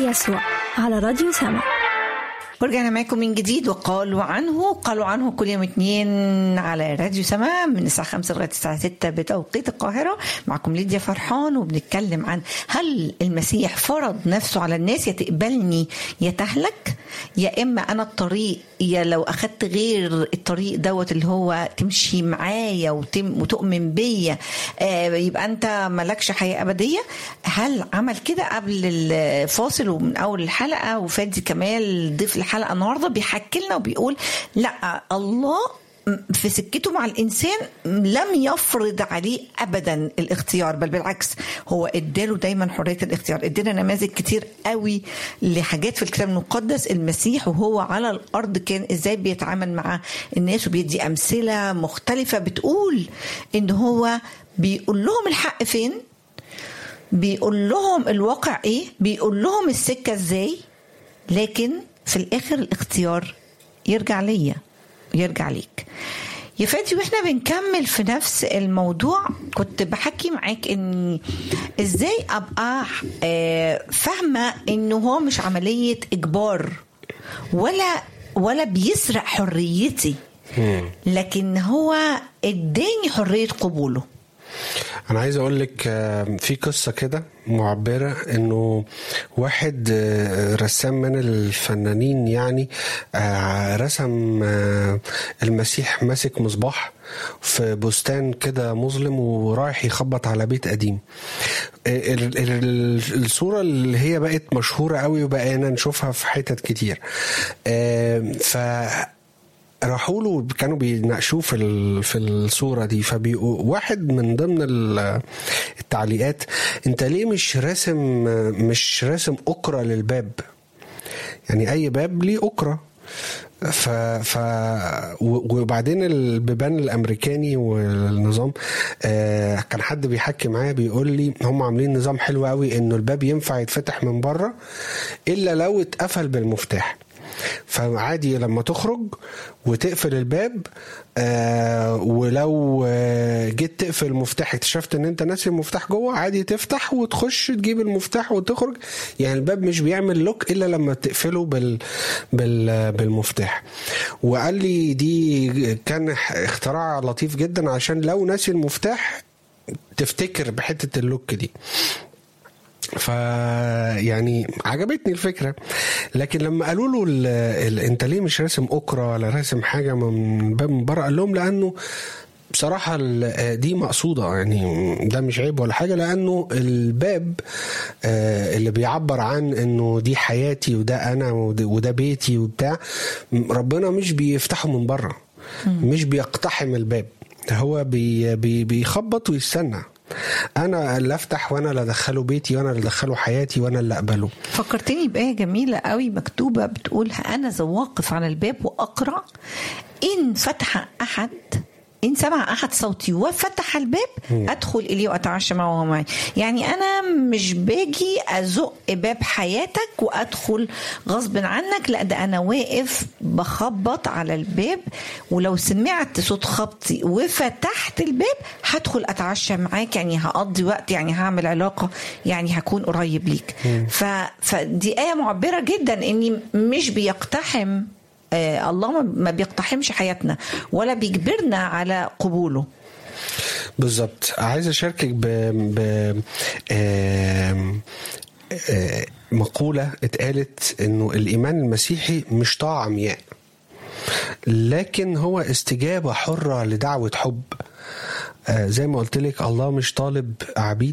يسوع على راديو سما ورجعنا معاكم من جديد وقالوا عنه قالوا عنه كل يوم اثنين على راديو سماء من الساعة 5 لغاية الساعة 6 بتوقيت القاهرة معكم ليديا فرحان وبنتكلم عن هل المسيح فرض نفسه على الناس يا تقبلني يا تهلك يا إما أنا الطريق يا لو أخدت غير الطريق دوت اللي هو تمشي معايا وتم وتؤمن بيا آه يبقى أنت مالكش حياة أبدية هل عمل كده قبل الفاصل ومن أول الحلقة وفادي كمال ضيف الحلقة النهاردة بيحكي لنا وبيقول لا الله في سكته مع الانسان لم يفرض عليه ابدا الاختيار بل بالعكس هو اداله دايما حريه الاختيار ادانا نماذج كتير قوي لحاجات في الكتاب المقدس المسيح وهو على الارض كان ازاي بيتعامل مع الناس وبيدي امثله مختلفه بتقول ان هو بيقول لهم الحق فين بيقول لهم الواقع ايه بيقول لهم السكه ازاي لكن في الاخر الاختيار يرجع ليا يرجع ليك يا فادي واحنا بنكمل في نفس الموضوع كنت بحكي معاك ان ازاي ابقى فاهمه انه هو مش عمليه اجبار ولا ولا بيسرق حريتي لكن هو اداني حريه قبوله انا عايز اقول لك في قصه كده معبره انه واحد رسام من الفنانين يعني رسم المسيح ماسك مصباح في بستان كده مظلم ورايح يخبط على بيت قديم الصورة اللي هي بقت مشهورة قوي وبقينا نشوفها في حتت كتير ف راحوا له كانوا بيناقشوه في في الصوره دي فبيقول واحد من ضمن التعليقات انت ليه مش راسم مش راسم اكره للباب يعني اي باب ليه اكره ف ف وبعدين البيبان الامريكاني والنظام آه كان حد بيحكي معايا بيقول لي هم عاملين نظام حلو قوي انه الباب ينفع يتفتح من بره الا لو اتقفل بالمفتاح فعادي لما تخرج وتقفل الباب آه ولو آه جيت تقفل المفتاح اكتشفت ان انت ناسي المفتاح جوه عادي تفتح وتخش تجيب المفتاح وتخرج يعني الباب مش بيعمل لوك الا لما تقفله بال بال بالمفتاح وقال لي دي كان اختراع لطيف جدا عشان لو ناسي المفتاح تفتكر بحته اللوك دي ف يعني عجبتني الفكره لكن لما قالوا له ال... ال... انت ليه مش راسم اوكرا ولا راسم حاجه من باب من بره قال لهم لانه بصراحة دي مقصودة يعني ده مش عيب ولا حاجة لأنه الباب اللي بيعبر عن إنه دي حياتي وده أنا وده بيتي وبتاع ربنا مش بيفتحه من بره مش بيقتحم الباب هو بي بي بيخبط ويستنى انا اللي افتح وانا اللي ادخله بيتي وانا اللي ادخله حياتي وانا اللي اقبله فكرتني بايه جميله قوي مكتوبه بتقول انا ذا واقف على الباب واقرا ان فتح احد إن سمع أحد صوتي وفتح الباب أدخل إليه وأتعشى معه وهو معي يعني أنا مش باجي أزق باب حياتك وأدخل غصب عنك لا ده أنا واقف بخبط على الباب ولو سمعت صوت خبطي وفتحت الباب هدخل أتعشى معاك يعني هقضي وقت يعني هعمل علاقة يعني هكون قريب ليك ف... فدي آية معبرة جدا إني مش بيقتحم آه الله ما بيقتحمش حياتنا ولا بيجبرنا على قبوله بالظبط عايز اشاركك ب, ب... آه... آه... مقولة اتقالت انه الايمان المسيحي مش طاعة عمياء لكن هو استجابة حرة لدعوة حب آه زي ما قلت لك الله مش طالب عبيد